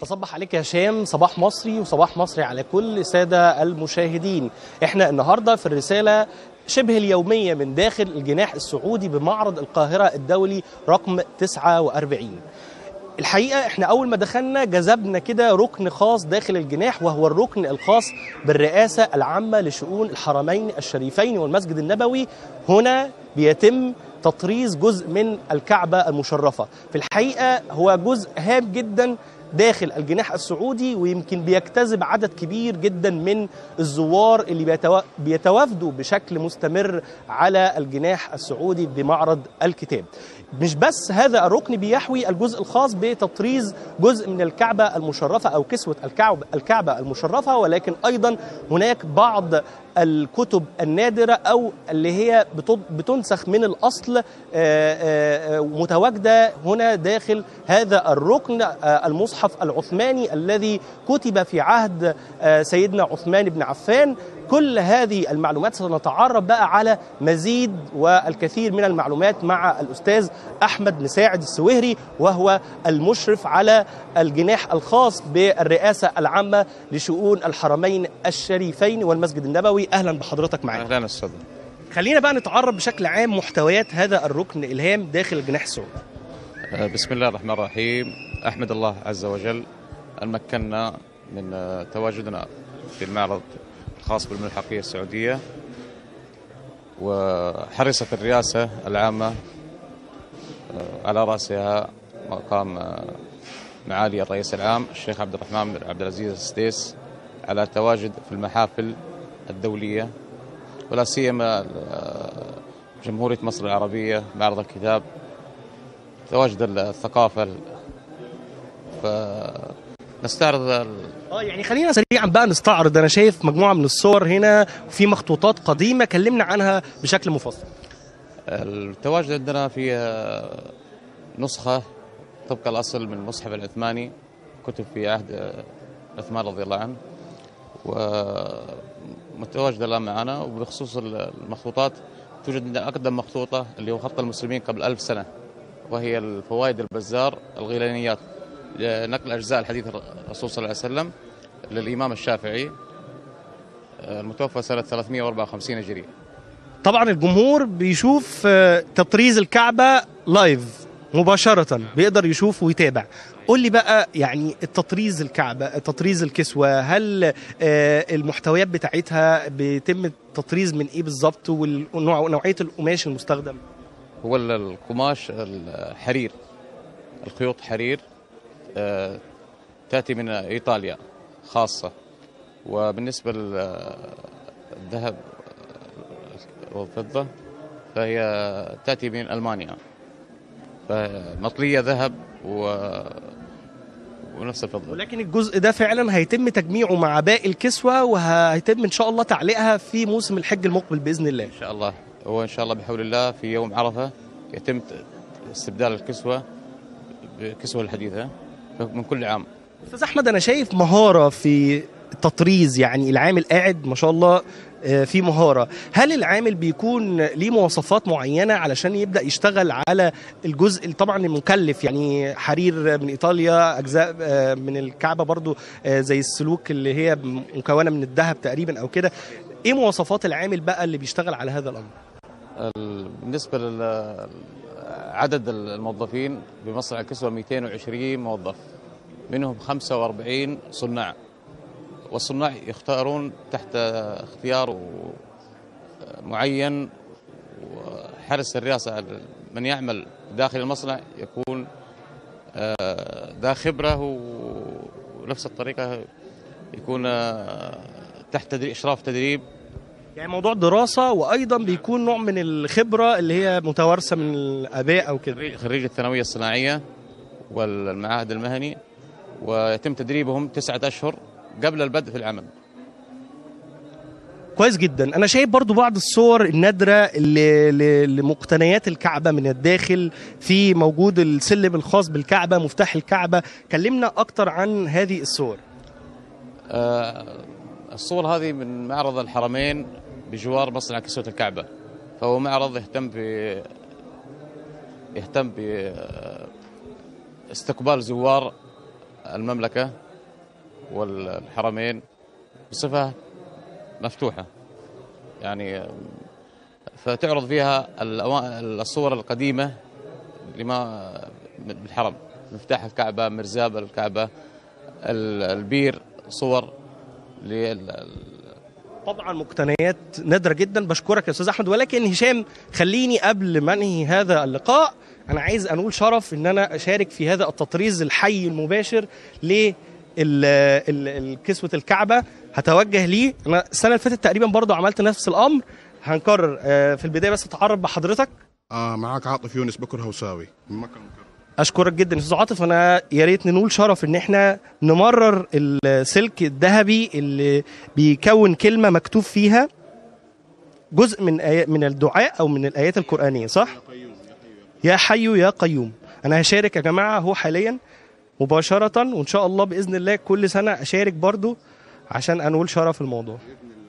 بصبح عليك يا هشام صباح مصري وصباح مصري على كل السادة المشاهدين احنا النهاردة في الرسالة شبه اليومية من داخل الجناح السعودي بمعرض القاهرة الدولي رقم 49 الحقيقة احنا أول ما دخلنا جذبنا كده ركن خاص داخل الجناح وهو الركن الخاص بالرئاسة العامة لشؤون الحرمين الشريفين والمسجد النبوي هنا بيتم تطريز جزء من الكعبة المشرفة في الحقيقة هو جزء هام جدا داخل الجناح السعودي ويمكن بيجتذب عدد كبير جدا من الزوار اللي بيتوا... بيتوافدوا بشكل مستمر على الجناح السعودي بمعرض الكتاب مش بس هذا الركن بيحوي الجزء الخاص بتطريز جزء من الكعبة المشرفة أو كسوة الكعبة, الكعبة المشرفة ولكن أيضا هناك بعض الكتب النادرة أو اللي هي بتنسخ من الأصل متواجدة هنا داخل هذا الركن المصحف العثماني الذي كتب في عهد سيدنا عثمان بن عفان كل هذه المعلومات سنتعرف بقى على مزيد والكثير من المعلومات مع الأستاذ أحمد مساعد السويهري وهو المشرف على الجناح الخاص بالرئاسة العامة لشؤون الحرمين الشريفين والمسجد النبوي أهلا بحضرتك معنا اهلا استاذ خلينا بقى نتعرف بشكل عام محتويات هذا الركن الهام داخل الجناح السعودي بسم الله الرحمن الرحيم احمد الله عز وجل ان مكنا من تواجدنا في المعرض الخاص بالملحقيه السعوديه وحرصت الرئاسه العامه على راسها مقام معالي الرئيس العام الشيخ عبد الرحمن بن عبد العزيز السديس على التواجد في المحافل الدوليه ولا سيما جمهوريه مصر العربيه معرض الكتاب تواجد الثقافه فنستعرض اه يعني خلينا سريعا بقى نستعرض انا شايف مجموعه من الصور هنا وفي مخطوطات قديمه كلمنا عنها بشكل مفصل التواجد عندنا في نسخه طبق الاصل من المصحف العثماني كتب في عهد عثمان رضي الله عنه ومتواجده الان معنا وبخصوص المخطوطات توجد عندنا اقدم مخطوطه اللي هو خط المسلمين قبل ألف سنه وهي الفوائد البزار الغيلانيات نقل اجزاء الحديث الرسول صلى الله عليه وسلم للامام الشافعي المتوفى سنه 354 هجريه. طبعا الجمهور بيشوف تطريز الكعبه لايف مباشرة بيقدر يشوف ويتابع قول لي بقى يعني التطريز الكعبة تطريز الكسوة هل المحتويات بتاعتها بيتم التطريز من ايه بالظبط ونوعية القماش المستخدم هو القماش الحرير الخيوط حرير تأتي من إيطاليا خاصة وبالنسبة للذهب والفضة فهي تأتي من ألمانيا فمطلية ذهب و ونفس الفضة ولكن الجزء ده فعلا هيتم تجميعه مع باقي الكسوة وهيتم إن شاء الله تعليقها في موسم الحج المقبل بإذن الله إن شاء الله هو إن شاء الله بحول الله في يوم عرفة يتم استبدال الكسوة بالكسوة الحديثة من كل عام أستاذ أحمد أنا شايف مهارة في التطريز يعني العامل قاعد ما شاء الله في مهارة هل العامل بيكون ليه مواصفات معينة علشان يبدأ يشتغل على الجزء طبعا المكلف يعني حرير من إيطاليا أجزاء من الكعبة برضو زي السلوك اللي هي مكونة من الذهب تقريبا أو كده إيه مواصفات العامل بقى اللي بيشتغل على هذا الأمر بالنسبة لعدد الموظفين بمصنع الكسوة 220 موظف منهم 45 صناع والصناع يختارون تحت اختيار معين وحرص الرئاسة من يعمل داخل المصنع يكون ذا خبرة ونفس الطريقة يكون تحت تدريب إشراف تدريب يعني موضوع دراسة وأيضا بيكون نوع من الخبرة اللي هي متوارثة من الآباء أو كده خريج الثانوية الصناعية والمعاهد المهني ويتم تدريبهم تسعة أشهر قبل البدء في العمل كويس جدا انا شايف برضو بعض الصور النادره اللي لمقتنيات الكعبه من الداخل في موجود السلم الخاص بالكعبه مفتاح الكعبه كلمنا اكتر عن هذه الصور آه الصور هذه من معرض الحرمين بجوار مصنع كسوة الكعبة فهو معرض يهتم ب يهتم ب استقبال زوار المملكة والحرمين بصفة مفتوحة يعني فتعرض فيها الأوا- الصور القديمة لما بالحرم مفتاح الكعبة مرزاب الكعبة ال- البير صور لل- طبعا مقتنيات نادره جدا بشكرك يا استاذ احمد ولكن هشام خليني قبل ما انهي هذا اللقاء انا عايز انول شرف ان انا اشارك في هذا التطريز الحي المباشر ل كسوه الكعبه هتوجه ليه انا السنه اللي فاتت تقريبا برضو عملت نفس الامر هنكرر آه، في البدايه بس اتعرف بحضرتك آه معاك عاطف يونس بكر هوساوي من مكة المكرمة اشكرك جدا يا استاذ عاطف انا يا ريت ننول شرف ان احنا نمرر السلك الذهبي اللي بيكون كلمه مكتوب فيها جزء من آيات من الدعاء او من الايات القرانيه صح يا حي يا قيوم انا هشارك يا جماعه اهو حاليا مباشره وان شاء الله باذن الله كل سنه اشارك برضو عشان انول شرف الموضوع